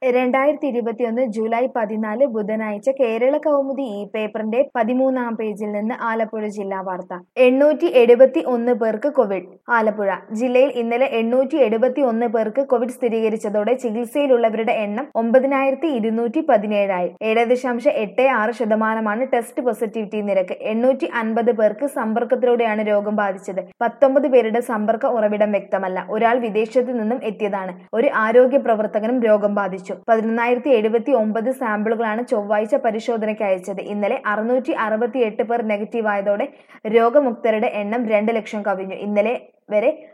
രണ്ടായിരത്തി ഇരുപത്തിയൊന്ന് ജൂലൈ പതിനാല് ബുധനാഴ്ച കേരള കൗമുദി ഈ പേപ്പറിന്റെ പതിമൂന്നാം പേജിൽ നിന്ന് ആലപ്പുഴ ജില്ലാ വാർത്ത എണ്ണൂറ്റി എഴുപത്തി ഒന്ന് പേർക്ക് കോവിഡ് ആലപ്പുഴ ജില്ലയിൽ ഇന്നലെ എണ്ണൂറ്റി എഴുപത്തി ഒന്ന് പേർക്ക് കോവിഡ് സ്ഥിരീകരിച്ചതോടെ ചികിത്സയിലുള്ളവരുടെ എണ്ണം ഒമ്പതിനായിരത്തി ഇരുന്നൂറ്റി പതിനേഴായി ഏഴ് ദശാംശം എട്ട് ആറ് ശതമാനമാണ് ടെസ്റ്റ് പോസിറ്റിവിറ്റി നിരക്ക് എണ്ണൂറ്റി അൻപത് പേർക്ക് സമ്പർക്കത്തിലൂടെയാണ് രോഗം ബാധിച്ചത് പത്തൊമ്പത് പേരുടെ സമ്പർക്ക ഉറവിടം വ്യക്തമല്ല ഒരാൾ വിദേശത്തു നിന്നും എത്തിയതാണ് ഒരു ആരോഗ്യ പ്രവർത്തകനും രോഗം ബാധിച്ചു പതിനൊന്നായിരത്തി എഴുപത്തി ഒമ്പത് സാമ്പിളുകളാണ് ചൊവ്വാഴ്ച പരിശോധനയ്ക്ക് അയച്ചത് ഇന്നലെ അറുന്നൂറ്റി അറുപത്തി എട്ട് പേർ നെഗറ്റീവ് ആയതോടെ രോഗമുക്തരുടെ എണ്ണം രണ്ട് ലക്ഷം കവിഞ്ഞു ഇന്നലെ വരെ